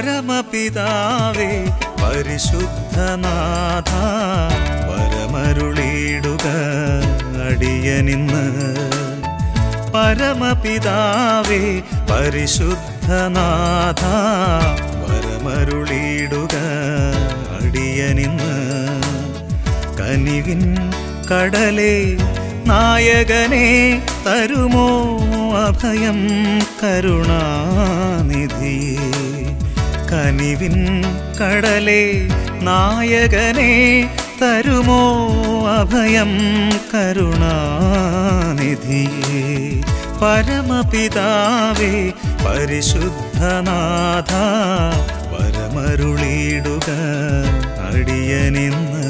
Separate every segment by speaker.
Speaker 1: പരമപിതാവേ പരിശുദ്ധനാഥ വരമരുളിയിടുക അടിയനിന്ന് പരമപിതാവേ പരിശുദ്ധനാഥ വരമരുളിയിടുക അടിയനിന്ന് കനിവിൻ കടലേ നായകനെ തരുമോ അഭയം കരുണാനിധിയേ കനിവിൻ കടലേ നായകനെ തരുമോ അഭയം കരുണാനിധിയേ പരമപിതാവേ പരിശുദ്ധനാഥ വരമരുളിയിടുക അടിയനിന്ന്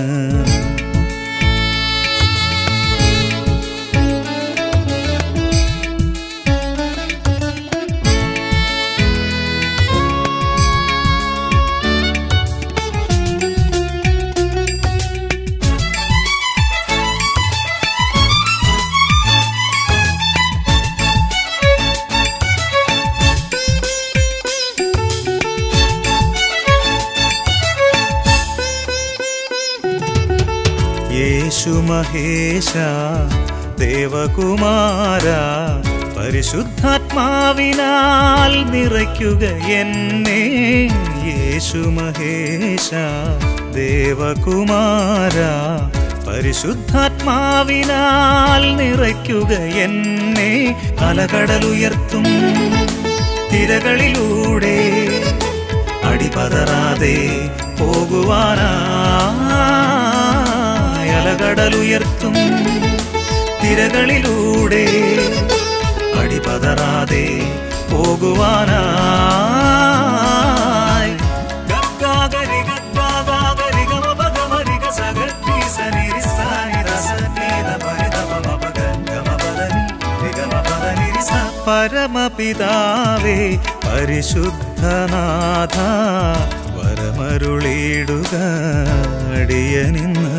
Speaker 1: യേശു മഹേശ ദേവകുമാര പരിശുദ്ധാത്മാവിനാൽ നിറയ്ക്കുക എന്നെ യേശു മഹേശ ദേവകുമാര പരിശുദ്ധാത്മാവിനാൽ നിറയ്ക്കുക എന്നെ അലകടലുയർത്തും തിരകളിലൂടെ അടിപതറാതെ പോകുവാനായി അലകടലുയർത്തും തിരകളിലൂടെ അടിപതറാതെ പോകുവാനായി ഗഗ്ഗാഗരി ഗഗ്ഗാഗാഗരി ഗമപഗമരി ഗസഗട്ടി സനിരി സാനി രസനീത പരിതമമപഗ ഗമപദനി നിഗമപദനി റിസ. പരമപിതാവേ പരിശുദ്ധനാഥ വരമരുളിയിടുക അടിയനിന്ന്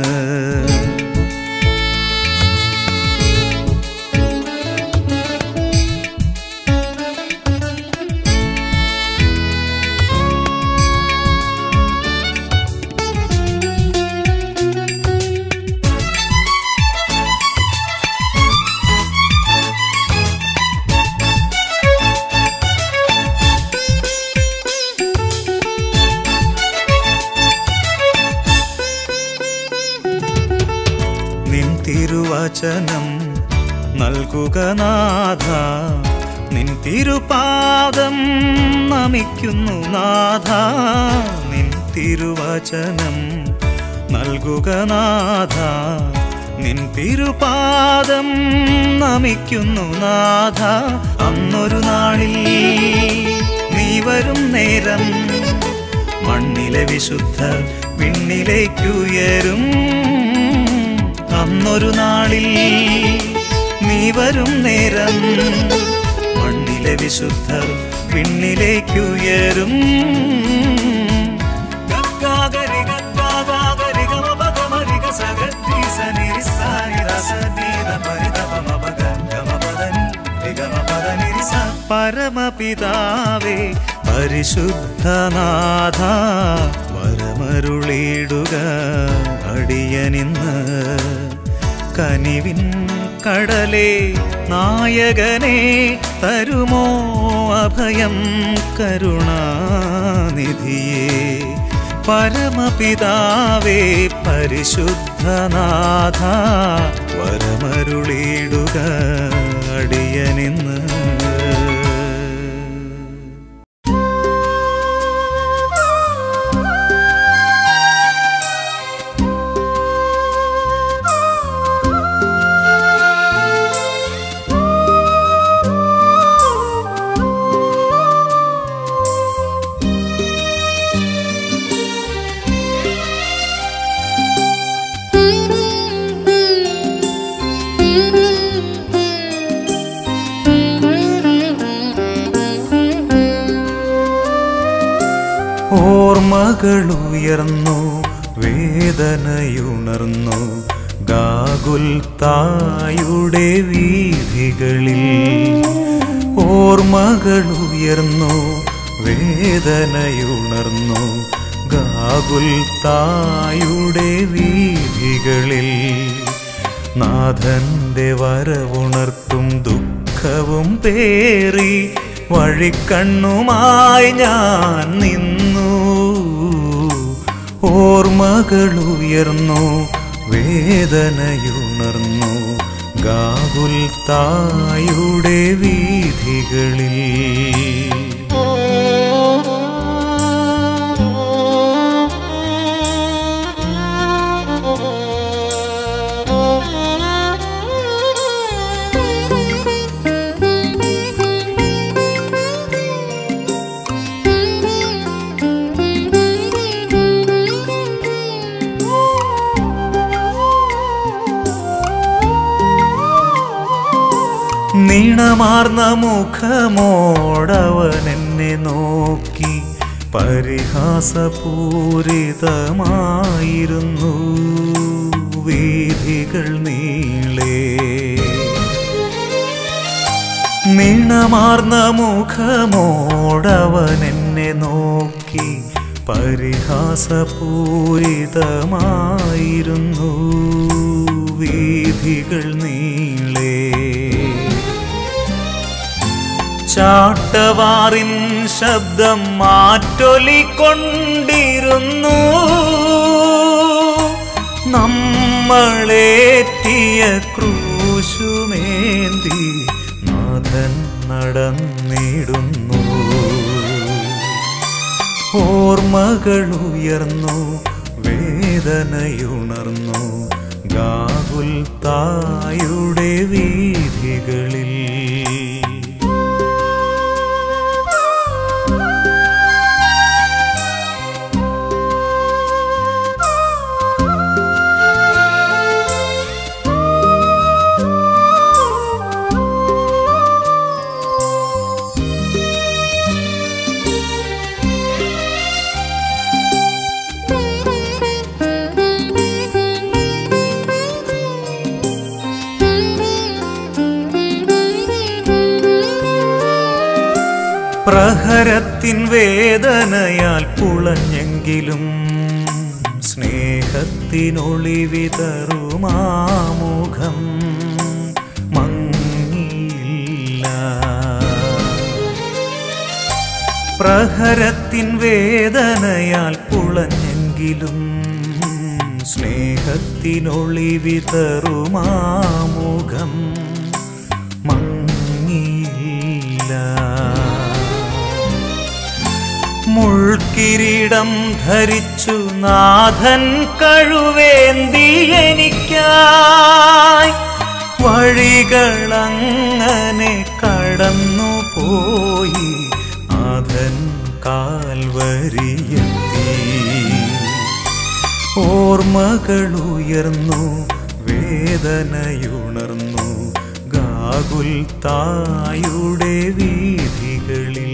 Speaker 1: നിൻ തിരുവചനം നൽകുക നാഥ നിൻ തിരുപാദം നമിക്കുന്നു നാഥ നിൻ തിരുവചനം നൽകുക നാഥ നിൻ തിരുപാദം നമിക്കുന്നു നാഥ അന്നൊരു നാളിൽ നീ വരും നേരം മണ്ണിലെ വിശുദ്ധ വിണ്ണിലേക്കുയരും അന്നൊരു നാളിൽ നീ വരും നേരം മണ്ണിലെ വിശുദ്ധ വിണ്ണിലേക്കുയരും ഗഗ്ഗാഗരി ഗഗ്ഗാഗാഗരി ഗമപഗമരി ഗസഗത്തി സനിരി സാനി രസനീത പരിതപമപഗ ഗമപദനി നിഗമപദനി റിസ. പരമപിതാവേ പരിശുദ്ധനാഥ വരമരുളിയിടുക അടിയനിന്ന് കനിവിൻ കടലേ നായകനെ തരുമോ അഭയം കരുണാനിധിയേ പരമപിതാവേ പരിശുദ്ധനാഥ വരമരുളിയിടുക അടിയനിന്ന് ഓർമ്മകളുയർന്നു വേദനയുണർന്നു ഗാകുൽ തായുടെ വീഥികളിൽ ഓർമ്മകളുയർന്നു വേദനയുണർന്നു ഗാകുൽ തായുടെ വീഥികളിൽ നാഥന്റെ വരവുണർത്തും ദുഃഖവും പേറി വഴിക്കണ്ണുമായി ഞാൻ നിന്നു ഓർമ്മകളുയർന്നു വേദനയുണർന്നു ഗാകുൽ തായുടെ വീഥികളിൽ നീണമാർന്ന മുഖമോടവൻ എന്നെ നോക്കി പരിഹാസപൂരിതമായിരുന്നു വീഥികൾ നീളേ നീണമാർന്ന മുഖമോടവൻ എന്നെ നോക്കി പരിഹാസപൂരിതമായിരുന്നു വീഥികൾ നീളേ ചാട്ടവാറിൻ ശബ്ദം മാറ്റൊലിക്കൊണ്ടിരുന്നു നമ്മളേറ്റിയ ക്രൂശുമേന്തി നാഥൻ നടന്നിടുന്നു ഓർമ്മകളുയർന്നു വേദനയുണർന്നു ഗാകുൽ തായുടെ വീഥികളിൽ പ്രഹരത്തിൻ വേദനയാൽ പുളഞ്ഞെങ്കിലും സ്നേഹത്തിനൊളിവിതറുമാമുഖം മങ്ങിയില്ല പ്രഹരത്തിൻ വേദനയാൽ പുളഞ്ഞെങ്കിലും സ്നേഹത്തിനൊളിവിതറുമാമുഖം മങ്ങിയില്ല മുൾക്കിരീടം ധരിച്ചു നാഥൻ കഴുവേന്തി എനിക്കായി വഴികളങ്ങനെ കടന്നു പോയി നാഥൻ കാൽവരിയെത്തി ഓർമ്മകളുയർന്നു വേദനയുണർന്നു ഗാകുൽ തായുടെ വീഥികളിൽ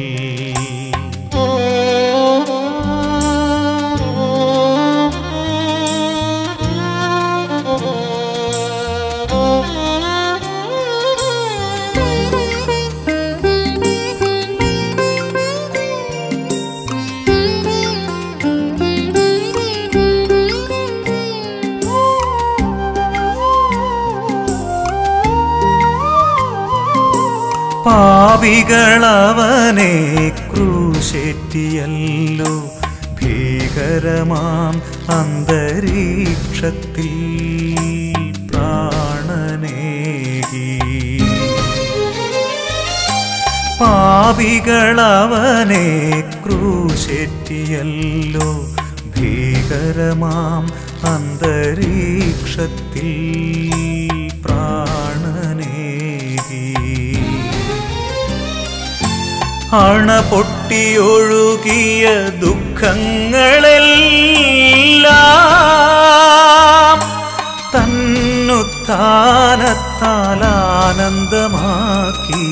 Speaker 1: പാപികളവനെ ക്രൂശേറ്റിയല്ലോ ഭീകരമാം അന്തരീക്ഷത്തിൽ പ്രാണനേകി പാപികളവനെ ക്രൂശേറ്റിയല്ലോ ഭീകരമാം അന്തരീക്ഷത്തിൽ പ്രാണനേകി അണ പൊട്ടിയൊഴുകിയ ദുഃഖങ്ങളെല്ലാം തന്നുത്താനത്താൽ ആനന്ദമാക്കി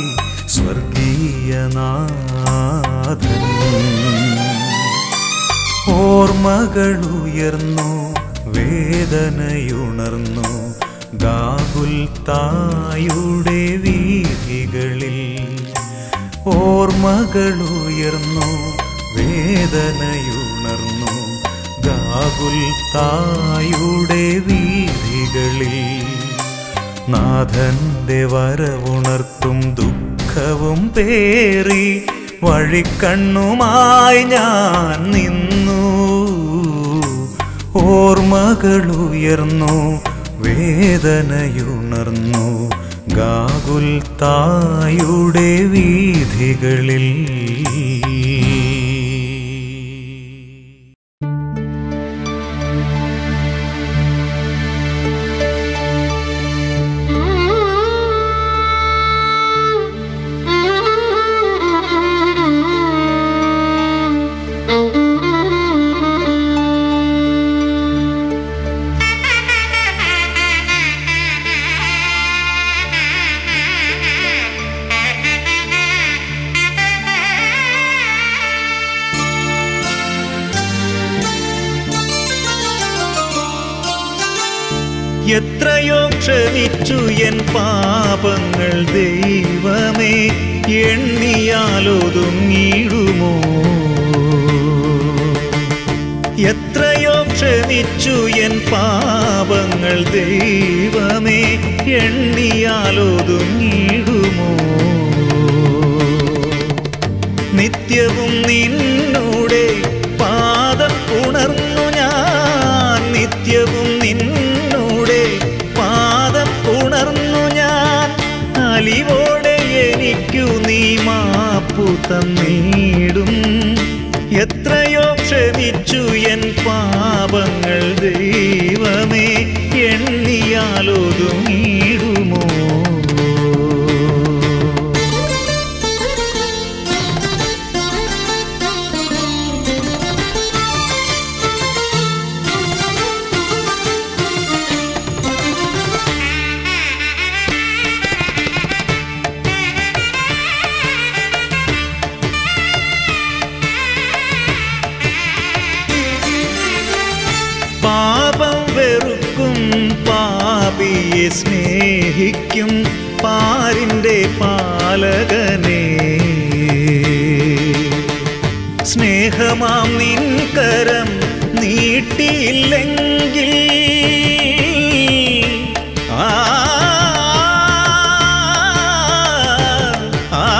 Speaker 1: സ്വർഗീയനാഥൻ ഓർമ്മകളുയർന്നു വേദനയുണർന്നു ഗാകുൽ തായുടെ വീഥികളിൽ ഓർമ്മകളുയർന്നു വേദനയുണർന്നു ഗാകുൽ തായുടെ വീഥികളിൽ നാഥന്റെ വരവുണർത്തും ദുഃഖവും പേറി വഴിക്കണ്ണുമായി ഞാൻ നിന്നു ഓർമ്മകളുയർന്നു വേദനയുണർന്നു ഗാകുൽ തായുടെ വീഥികളിൽ എത്രയോ ക്ഷമിച്ചു എൻ പാപങ്ങൾ ദൈവമേ എണ്ണിയാലൊതുങ്ങിടുമോ എത്രയോ ക്ഷമിച്ചു എൻ പാപങ്ങൾ ദൈവമേ എണ്ണിയാലൊതുങ്ങിടുമോ നിത്യവും നിന്നൂടെ പാദം ഉണർന്നു ഞാൻ നിത്യവും നിന്നൂടെ പാദം ഉണർന്നു ഞാൻ അലിവോടെ എനിക്കു നീ മാപ്പു തന്നീടും എത്രയോ ക്ഷമിച്ചു എൻ പാപങ്ങൾ ദൈവമേ എണ്ണിയാലൊതുങ്ങിടുമോ പാപം വെറുക്കും പാപിയെ സ്നേഹിക്കും പാരിൻ്റെ പാലകനെ സ്നേഹമാം നിൻ കരം നീട്ടിയില്ലെങ്കിൽ ആ ആ,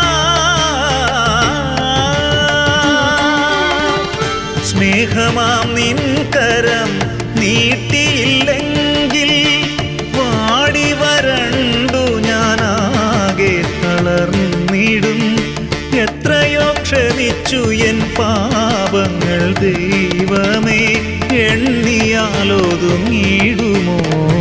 Speaker 1: സ്നേഹമാം നിൻ കരം നീട്ടിയില്ലെങ്കിൽ വാടി വരണ്ടു ഞാനാകെ തളർന്നിടും എത്രയോ ക്ഷമിച്ചു എൻ പാപങ്ങൾ ദൈവമേ എണ്ണിയാലൊതുങ്ങിടുമോ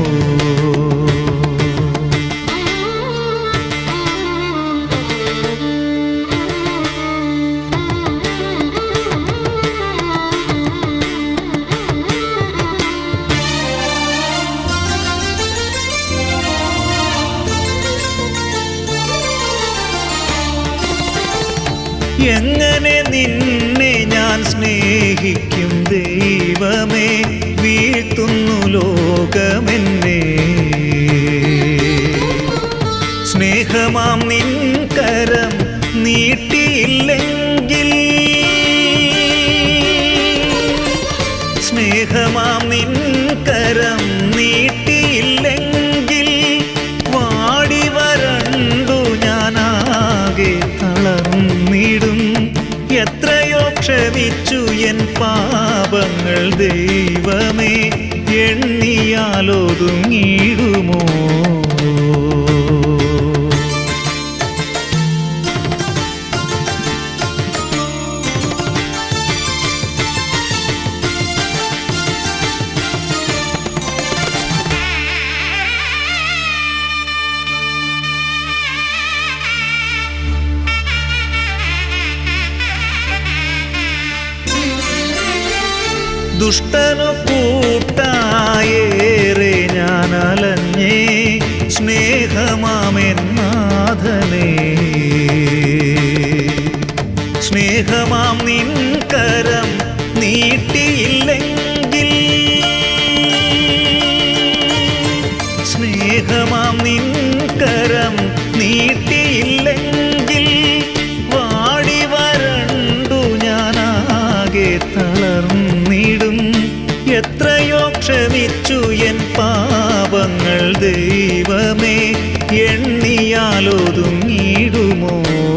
Speaker 1: എങ്ങനെ നിന്നെ ഞാൻ സ്നേഹിക്കും ദൈവമേ വീഴ്ത്തുന്നു ലോകമെന്നെ സ്നേഹമാം നിൻ കരം നീട്ടിയില്ലെങ്കിൽ സ്നേഹമാം നിൻ കരം നീട്ടിയില്ലെങ്കിൽ വാടി വരണ്ടു ഞാനാകെ തളർന്നിടും എത്രയോ ക്ഷമിച്ചു എൻ പാപങ്ങൾ ദൈവമേ എണ്ണിയാലൊതുങ്ങിടുമോ ദുഷ്ടനു കൂട്ടായേറെ ഞാൻ അലഞ്ഞേ സ്നേഹമാമെന്നാഥനേ സ്നേഹമാം നിൻ കരം നീട്ടിയില്ലെങ്കിൽ സ്നേഹമാം നിൻ കരം നീട്ടിയില്ലെങ്കിൽ വാടി വരണ്ടു ഞാൻ എണ്ണിയാലൊതുങ്ങിടുമോ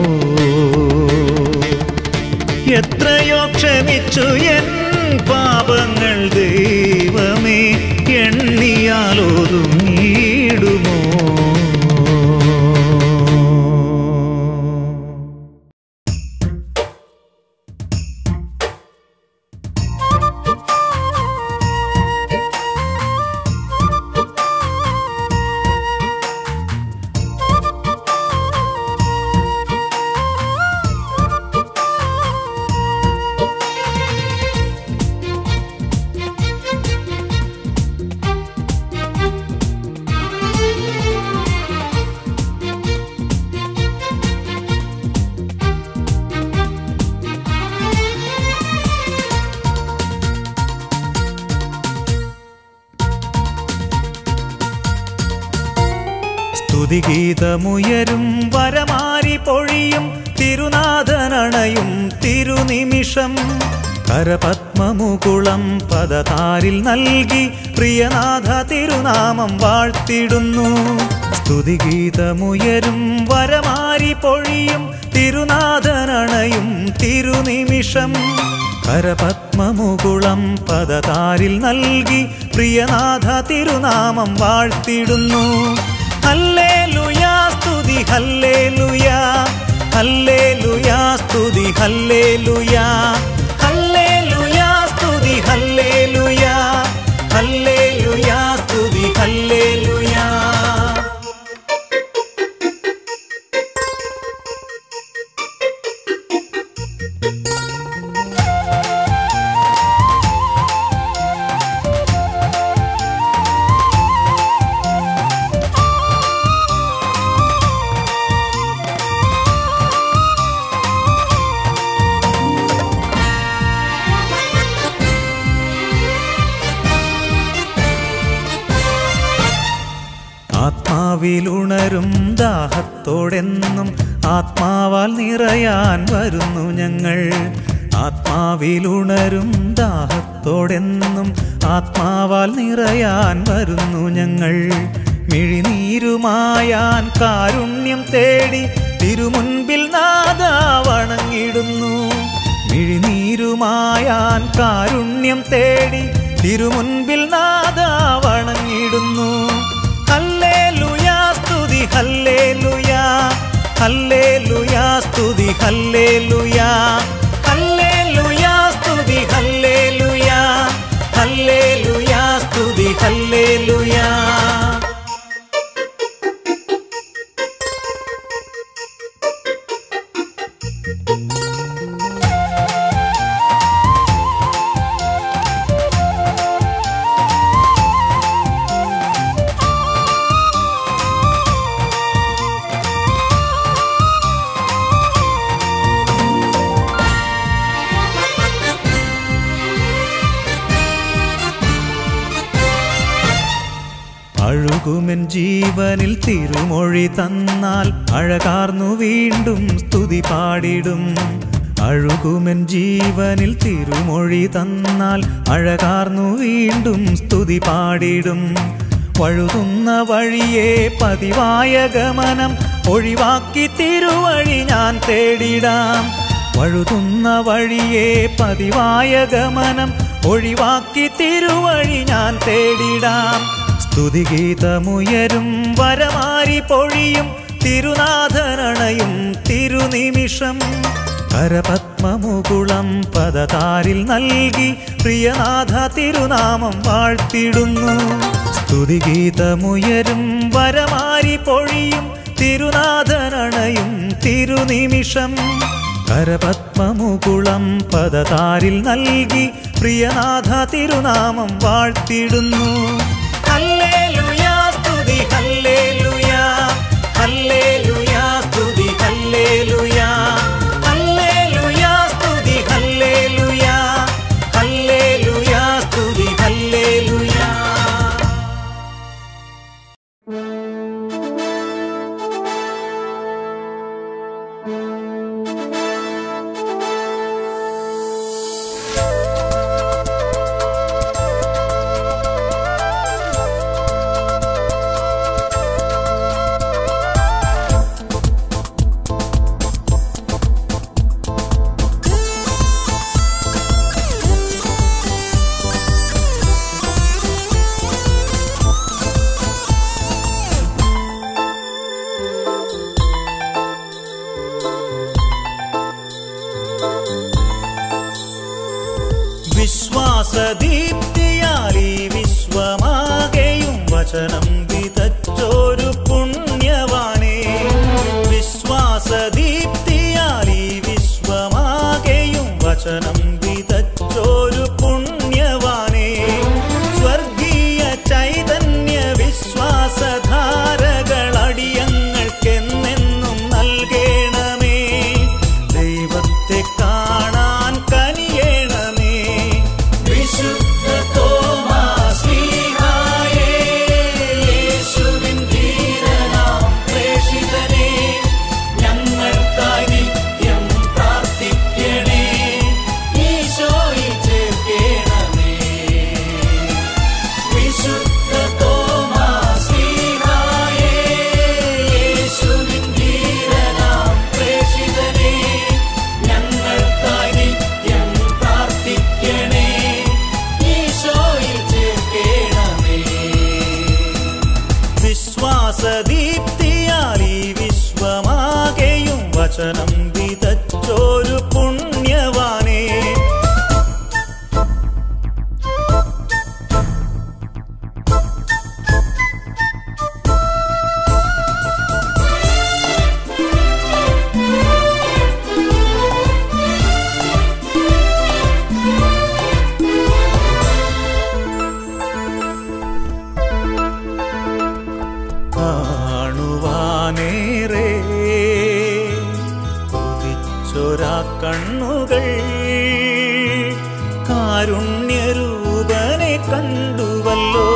Speaker 1: എത്രയോ ക്ഷമിച്ചു എൻ പാപങ്ങൾ ദൈവമേ എണ്ണിയാലൊതുങ്ങിടുമോ സ്തുതിഗീതമുയരും വരമാരി പൊഴിയും തിരുനാഥനണയും തിരുനിമിഷം കരപത്മമുകുളം പദതാരിൽ നൽകി പ്രിയനാഥ തിരുനാമം വാഴ്ത്തിടുന്നു സ്തുതിഗീതമുയരും വരമാരി പൊഴിയും തിരുനാഥനണയും തിരുനിമിഷം കരപത്മമുകുളം പദതാരിൽ നൽകി പ്രിയനാഥ തിരുനാമം വാഴ്ത്തിടുന്നു ഹല്ലേലൂയാ സ്തുതി ഹല്ലേലൂയാ ഹല്ലേലൂയാ സ്തുതി ഹല്ലേലൂയാ ഹല്ലേലൂയാ സ്തുതി ഹല്ലേലൂയാ ഹല്ലേലൂയാ സ്തുതി ഹല്ലേലൂയാ ആത്മാവിലുണരും ദാഹത്തോടെന്നും ആത്മാവാൽ നിറയാൻ വരുന്നു ഞങ്ങൾ ആത്മാവിലുണരും ദാഹത്തോടെന്നും ആത്മാവാൽ നിറയാൻ വരുന്നു ഞങ്ങൾ മിഴിനീരുമായാൻ കാരുണ്യം തേടി തിരുമുൻപിൽ നാദ വണങ്ങിടുന്നു മിഴിനീരുമായാൻ കാരുണ്യം തേടി തിരുമുൻപിൽ നാദ വണങ്ങിടുന്നു ഹല്ലേലൂയാ സ്തുതി ഹല്ലേലൂയാ ഹല്ലേലൂയാ സ്തുതി ഹല്ലേലൂയാ ഹല്ലേലൂയാ സ്തുതി ഹല്ലേലൂയാ ഹല്ലേലൂയാ സ്തുതി ഹല്ലേലൂയാ അഴുകുമെൻ ജീവനിൽ തിരുമൊഴി തന്നാൽ അഴകാർന്നു വീണ്ടും സ്തുതി പാടിടും അഴുകുമെൻ ജീവനിൽ തിരുമൊഴി തന്നാൽ അഴകാർന്നു വീണ്ടും സ്തുതി പാടിടും വഴുതുന്ന വഴിയെ പതിവായ ഗമനം ഒഴിവാക്കി തിരുവഴി ഞാൻ തേടിടാം വഴുതുന്ന വഴിയെ പതിവായ ഗമനം ഒഴിവാക്കി തിരുവഴി ഞാൻ തേടിടാം സ്തുതിഗീതമുയരും വരമാരി പൊഴിയും തിരുനാഥനണയും തിരുനിമിഷം കരപത്മമുകുളം പദതാരിൽ നൽകി പ്രിയനാഥ തിരുനാമം വാഴ്ത്തിടുന്നു സ്തുതിഗീതമുയരും വരമാരി പൊഴിയും തിരുനാഥനണയും തിരുനിമിഷം കരപത്മമുകുളം പദതാരിൽ നൽകി പ്രിയനാഥ തിരുനാമം വാഴ്ത്തിടുന്നു ഹല്ലേലൂയാ സ്തുതി ഹല്ലേലൂയാ ഹല്ലേലൂയാ സ്തുതി ഹല്ലേലൂയാ ഹല്ലേലൂയാ സ്തുതി ഹല്ലേലൂയാ ഹല്ലേലൂയാ സ്തുതി ഹല്ലേലൂയാ
Speaker 2: ും
Speaker 1: വിശ്വാസദീപ്തിയാൽ ഈ വിശ്വമാകെയും വചനം വിതച്ചൊരു പുണ്യവാനേ വിശ്വാസദീപ്തിയാൽ ഈ വിശ്വമാകെയും വചനം വിതച്ചൊരു പുണ്യവാനേ സ്വർഗീയ ചൈതന്യ വിശ്വാസധാരകൾ അടിയങ്ങൾക്കെന്നെന്നും നൽകണമേ ദൈവത്തെ കാണാൻ കനിയണമേ വിശുദ്ധ തോമാശ്ലീഹായേ, യേശുവിൻ ധീരനാം പ്രേഷിതനേ, ഞങ്ങൾക്കായി നിത്യം പ്രാർത്ഥിക്കണേ ഈശോയിൽ ചേർക്കണമേ വിശുദ്ധ തോമാശ്ലീഹായേ, യേശുവിൻ ധീരനാം പ്രേഷിതനേ, ഞങ്ങൾക്കായി നിത്യം പ്രാർത്ഥിക്കണേ ഈശോയിൽ ചേർക്കണമേ വിശ്വാസദീപ്തിയാൽ ഈ വിശ്വമാകെയും വചനം വിതച്ചൊരു പുണ്യവാനേ കാണുവാനേറെ കൊതിച്ചൊരാ കണ്ണുകൾ കാരുണ്യരൂപനെ കണ്ടുവല്ലോ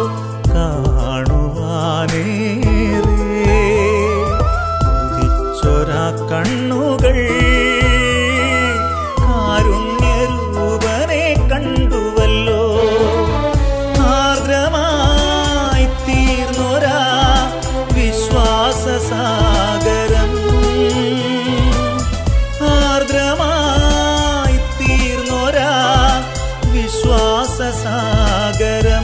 Speaker 1: കാണുവാനേറെ കൊതിച്ചൊരാ കണ്ണുകൾ കാരുണ്യരൂപനെ കണ്ടുവല്ലോ ആർദ്രമായി തീർന്നൊരാ വിശ്വാസസാഗരം ആർദ്രമായി തീർന്നൊരാ വിശ്വാസസാഗരം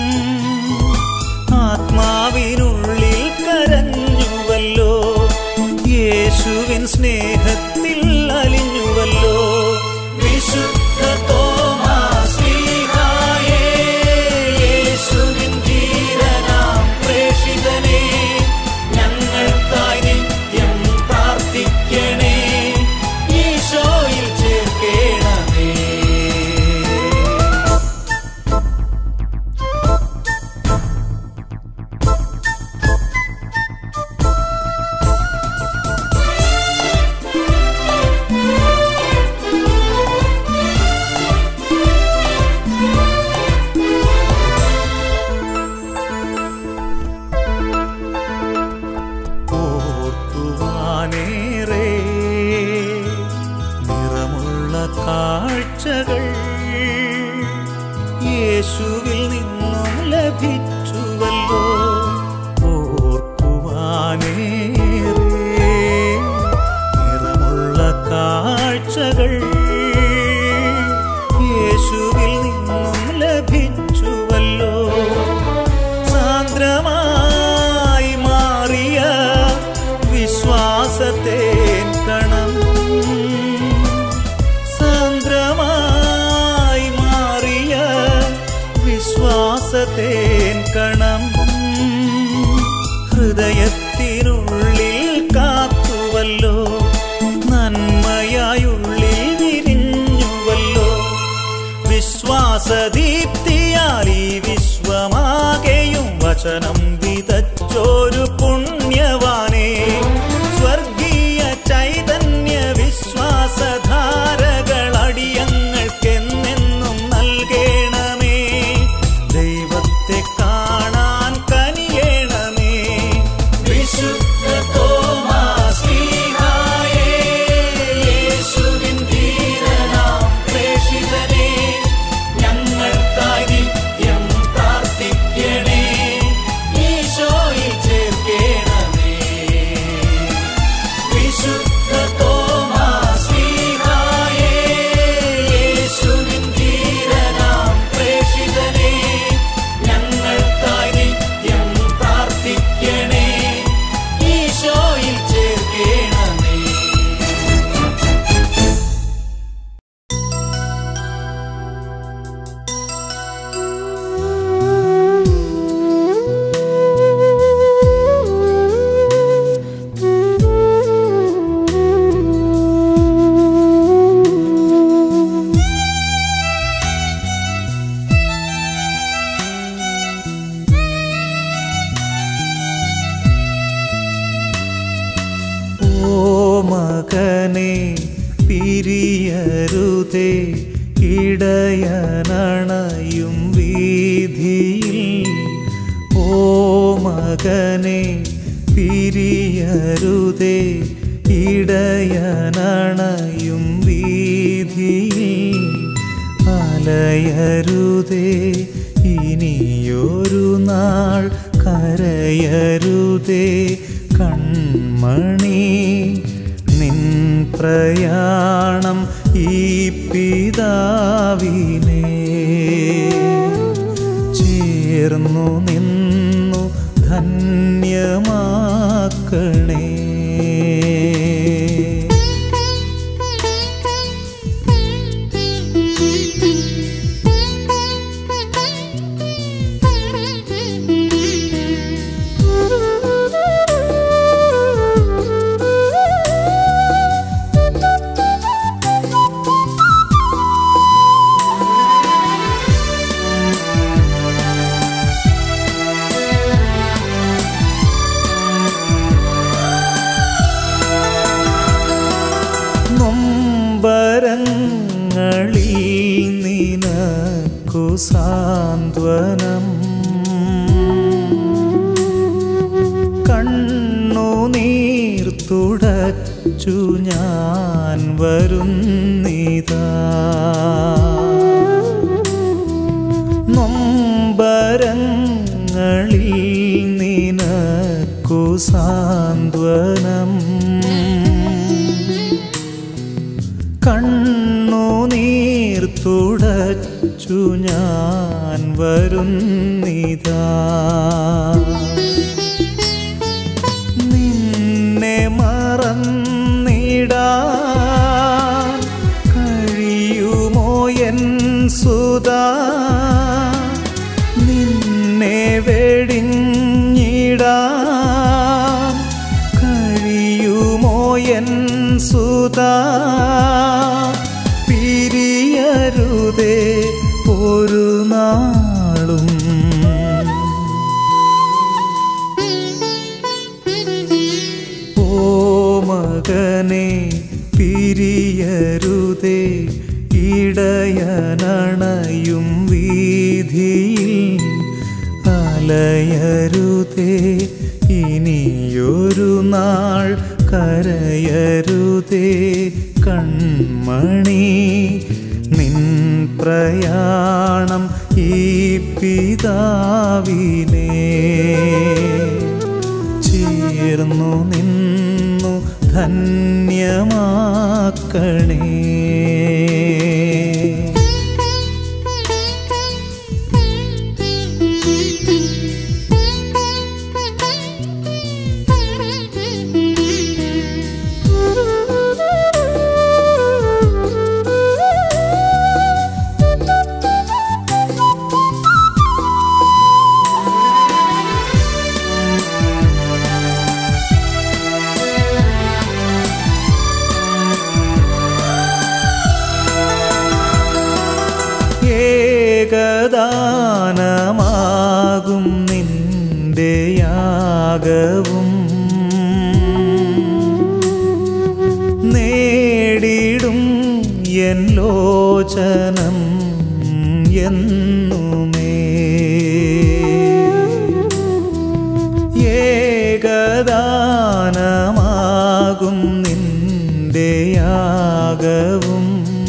Speaker 1: ആത്മാവിനുള്ളിൽ കരഞ്ഞുവല്ലോ യേശുവിൻ സ്നേഹത്തിൽ അലിഞ്ഞുവല്ലോ വിശുദ്ധ തോമാശ്ലീഹായേ, യേശുവിൻ ധീരനാം പ്രേഷിതനേ, ഞങ്ങൾക്കായി നിത്യം പ്രാർത്ഥിക്കണേ ഈശോയിൽ ചേർക്കണമേ ഓർക്കുവാനേറെ നിറമുള്ള കാഴ്ചകൾ യേശുവിൽ നിന്നും ലഭിച്ചുവല്ലോ ഓർക്കുവാനേറെ നിറമുള്ള കാഴ്ചകൾ യേശുവിൽ നിന്നും ലഭിച്ചുവല്ലോ സാന്ദ്രമായി മാറിയ വിശ്വാസത്തെ കണം സാന്ദ്രമായി മാറിയ വിശ്വാസത്തെ കണം ഹൃദയത്തിനുള്ളിൽ കാത്തുവല്ലോ നന്മയായുള്ളിൽ പിരിയരുതേ ഇടയനണയും വീതിയിൽ ഓ മകനെ പിരിയരുതേ ഇടയനണയും വീതിയിൽ അലയരുതേ ഇനിയൊരു നാൾ കരയരുതേ കൺമണി നിൻ പ്രയാണം ഈ പിതാവിനെ ചേർന്നു നിന്നു ധന്യമാക്കണേ നൊമ്പരങ്ങളിൽ നിനക്കു സാന്ത്വനം കണ്ണുനീർ തുടച്ചു ഞാൻ വരുന്നിതാ നൊമ്പരങ്ങളിൽ നിനക്കു സാന്ത്വനം കണ്ണുനീർ തുടച്ചു ഞാൻ വരുന്നിതാ നിന്നെ മറന്നിടാൻ കഴിയുമോ എൻ സുതാ നിന്നെ വെടിഞ്ഞിടാൻ കഴിയുമോ എൻ സുതാ പിരിയരുതേ ഒരു നാളും ഓ മകനെ പിരിയരുതേ ഇടയനണയും വീതിയിൽ അലയരുതേ ഇനിയൊരു നാൾ കരയരുതേ കൺമണി നിൻ പ്രയാണം ഈ പിതാവിനെ ചേർന്നു നിന്നു ധന്യമാക്കണേ ഏകദാനമാകും നിന്റെ യാഗവും നേടിടും എൻ ലോചനം എന്നുമേ ഏകദാനമാകും നിന്റെ യാഗവും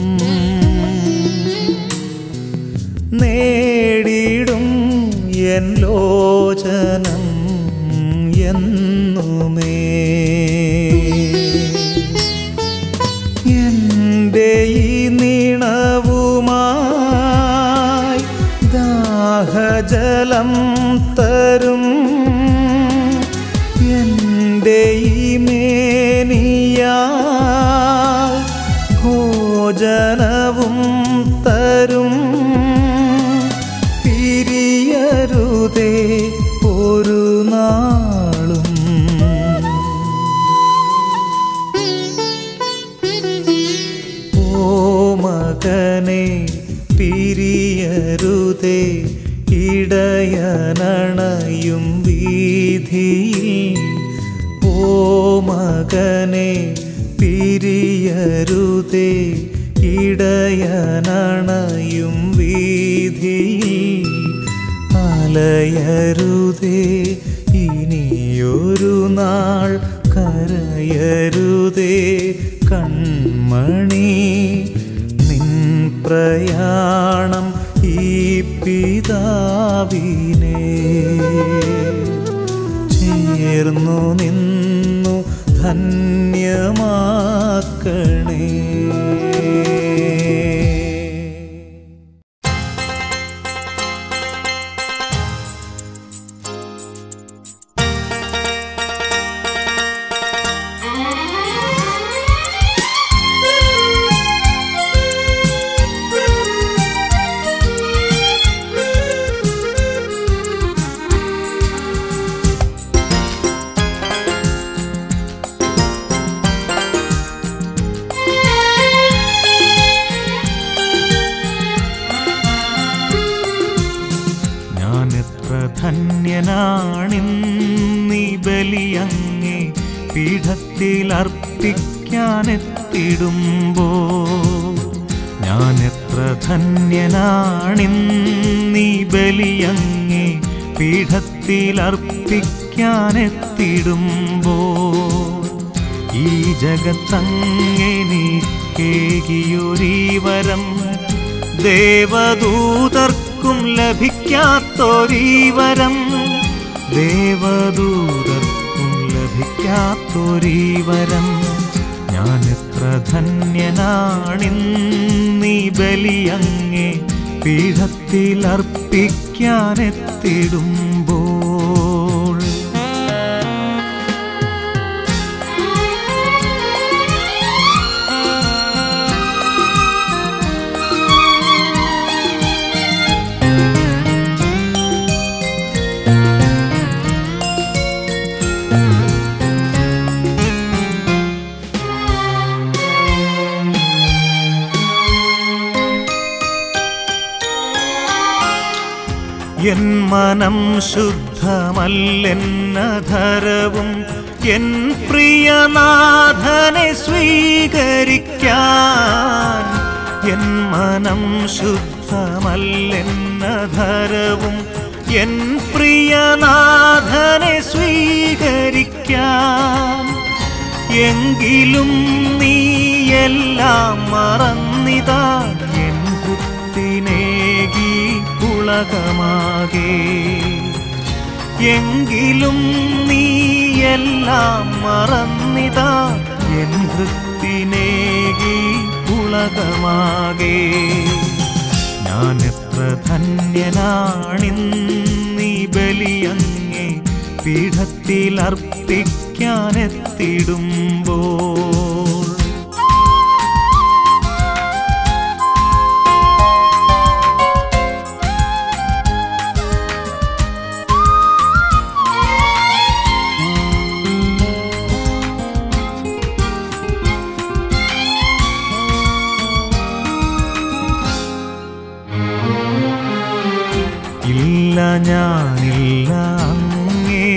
Speaker 1: നേടിടും എൻ ലോചനം എന്നുമേ എൻ്റെ ഈ നീണവുമായി ദാഹജലം തരും എൻ്റെ ഈ മേനിയാൽ ഭോജനവും തരും പിരിയരുതേ ഒരു നാളും ഓ മകനെ പിരിയരുതേ ഇടയനണയും വീതിയിൽ ഓ മകനെ പിരിയരുതേ അലയരുതേ ഇടയനണയും വീതിയിൽ അലയരുതേ ഇനിയൊരു നാൾ കരയരുതേ കൺമണി നിൻ പ്രയാണം ഈ പിതാവിനെ ചേർന്നു നിന്നു ധന്യമാക്കണേ ഞാൻ എത്ര ധന്യനാണിന്നീ ബലിയങ്ങേ പീഠത്തിൽ അർപ്പിക്കാനെത്തിടുമ്പോ ഞാൻ എത്ര ധന്യനാണിന്നീ ബലിയങ്ങേ പീഠത്തിൽ അർപ്പിക്കാനെത്തിടുമ്പോ ഈ ജഗത്തങ്ങെനിക്കേകിയൊരീ വരം ദേവദൂതർക്കും ലഭിക്കാത്തൊരീ വരം ദേവദൂതർക്കും ലഭിക്കാത്തൊരീ വരം ഞാൻ എത്ര ധന്യനാണിന്നീ ബലിയങ്ങേ പീഠത്തിൽ അർപ്പിക്കാനെത്തിടുമ്പോൾ എൻ മനം ശുദ്ധമല്ലെന്നധരവും എൻ പ്രിയനാഥനെ സ്വീകരിക്കാൻ എൻ മനം ശുദ്ധമല്ലെന്നധരവും എൻ പ്രിയനാഥനെ സ്വീകരിക്കാൻ എങ്കിലും നീ എല്ലാം മറന്നിതാ എൻ കുത്തിനേകി ഉളകമാകെ എങ്കിലും നീ എല്ലാം മറന്നിതാ എൻ വൃത്തിനേകി ഉളകമാകെ ഞാൻ എത്ര ധന്യനാണിന്നീ ബലിയങ്ങേ പീഠത്തിൽ അർപ്പിക്കാനെത്തിടുമ്പോൾ ഇല്ല ഞാനില്ല അങ്ങേ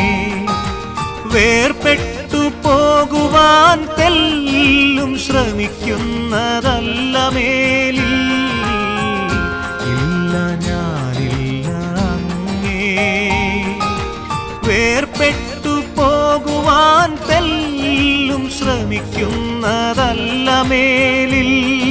Speaker 1: വേർപെട്ടു പോകുവാൻ തെല്ലും ശ്രമിക്കുന്നതല്ല മേലിൽ ഇല്ല ഞാനില്ല അങ്ങേ വേർപെട്ടു പോകുവാൻ തെല്ലും ശ്രമിക്കുന്നതല്ല മേലിൽ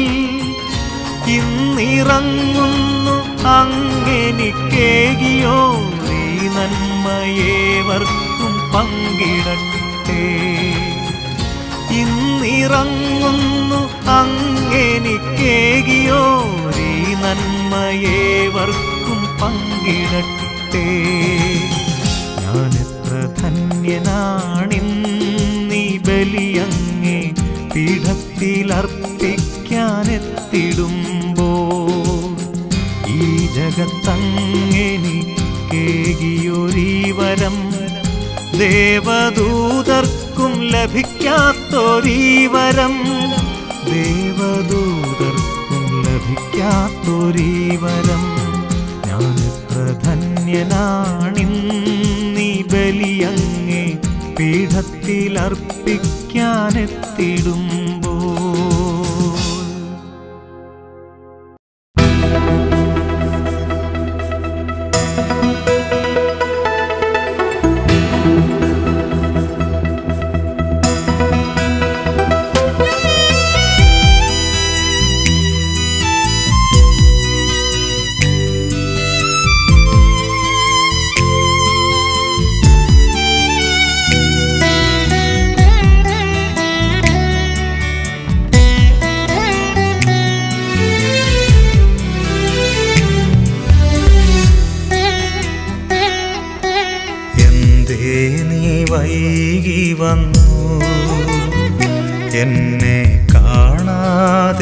Speaker 1: ഇന്നിറങ്ങുന്നു അങ്ങെനിക്കേകിയോ നീ നന്മയേവർക്കും പങ്കിടട്ടെ ഇന്നിറങ്ങുന്നു അങ്ങെനിക്കേകിയോ നീ നന്മയേവർക്കും പങ്കിടട്ടെ ഞാൻ എത്ര ധന്യനാണിന്നീ ബലിയങ്ങേ പീഠത്തിൽ അർപ്പിക്കാനെത്തിടുമ്പോൾ ഈ ജഗത്തങ്ങെനിക്കേകിയൊരീ വരം ദേവദൂതർക്കും ലഭിക്കാത്തൊരീ വരം ദേവദൂതർക്കും ലഭിക്കാത്തൊരീ വരം ഞാൻ എത്ര ധന്യനാണിന്നീ ബലിയങ്ങേ പീഠത്തിൽ അർപ്പിക്കാനെത്തിടുമ്പോൾ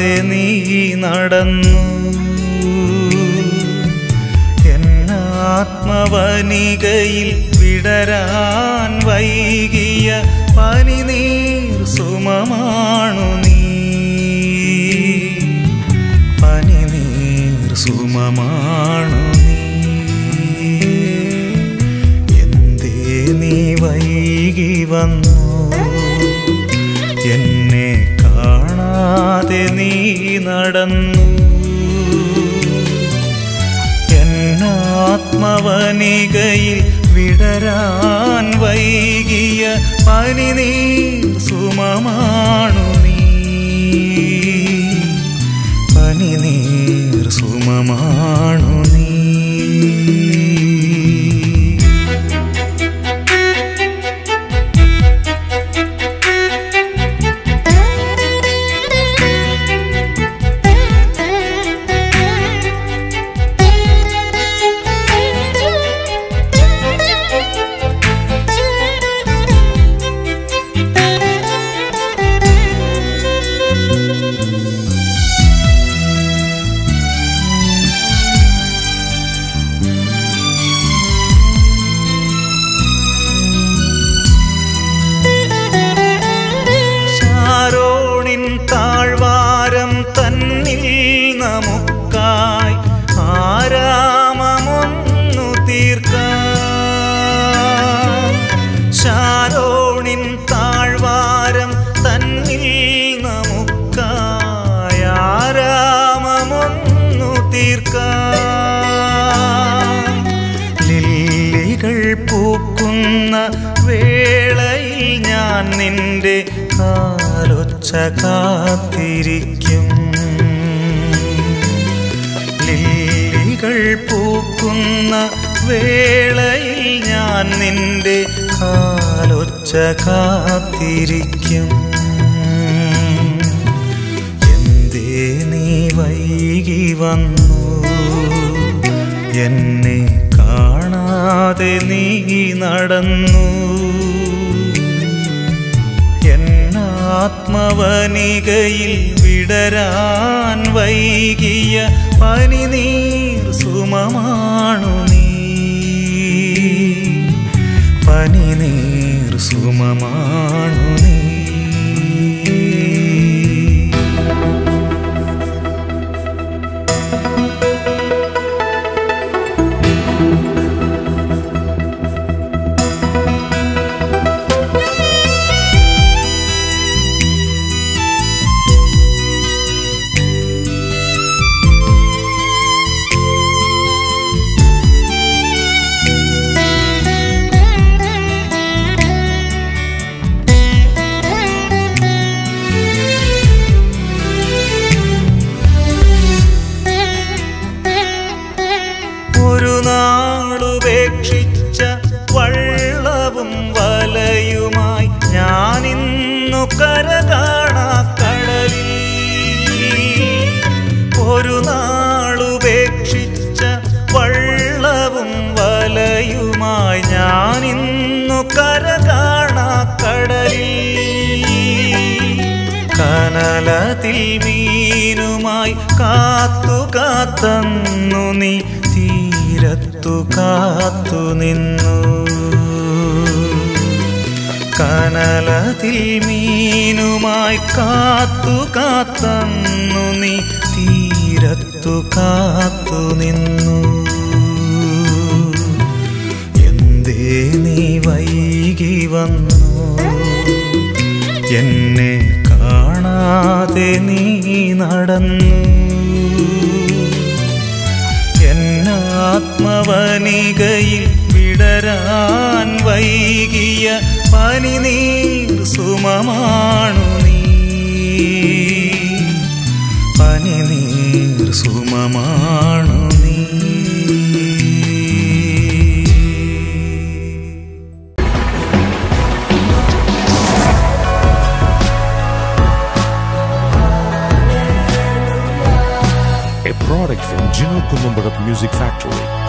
Speaker 2: കാണാതെ നീ നടന്നു എന്നാത്മവനികയിൽ വിടരാൻ വൈകിയ പനിനീർ സുമമാണു നീ പനിനീർ സുമമാണു നീ എന്തേ നീ വൈകി വന്നു എന്നെ കാണാതെ നീ നടന്നു എന്നാത്മവനികയിൽ വിടരാൻ വൈകിയ പനിനീർ സുമമാണു നീ പനിനീർ സുമമാണു നീ ഷാരോണിൻ താഴ്വാരം തന്നിൽ നമുക്കായി ആരാമമൊന്നു തീർക്കാം ഷാരോണിൻ താഴ്വാരം തന്നിൽ നമുക്കായി ആരാമമൊന്നു തീർക്കാം ലില്ലികൾ പൂക്കുന്ന വേളയിൽ ഞാൻ നിന്റെ കാലൊച്ച കാത്തിരിക്കും ലില്ലികൾ പൂക്കുന്ന വേളയിൽ ഞാൻ നിന്റെ കാലൊച്ച കാത്തിരിക്കും എന്തേ നീ വൈകി വന്നു എന്നെ കാണാതെ നീ നടന്നു എന്നാത്മവനികയിൽ വിടരാൻ വൈകിയ പനിനീർ സുമമാണു നീ പനിനീർ സുമമാണു നീ ഒരു നാളുപേക്ഷിച്ച വള്ളവും വലയുമായി ഞാനിന്നു കര കാണാ കടലിൽ ഒരു നാളുപേക്ഷിച്ച വള്ളവും വലയുമായി ഞാനിന്നു കര കാണാ കടലിൽ കനലതിൽ മീനുമായി കാത്തു കാത്തന്നു നീ തീരത്തു കാത്തു നിന്നു കനലതിൽ മീനുമായി കാത്തു കാത്തന്നു നീ തീരത്തു കാത്തു നിന്നു എന്തേ നീ വൈകി വന്നു എന്നെ കാണാതെ നീ നടന്നു എന്നാത്മവനികയിൽ വിടരാൻ വൈകിയ പനിനീർ സുമമാണു നീ പനിനീർ സുമമാണു നീ
Speaker 3: a product from Gino Columbarat Music Factory.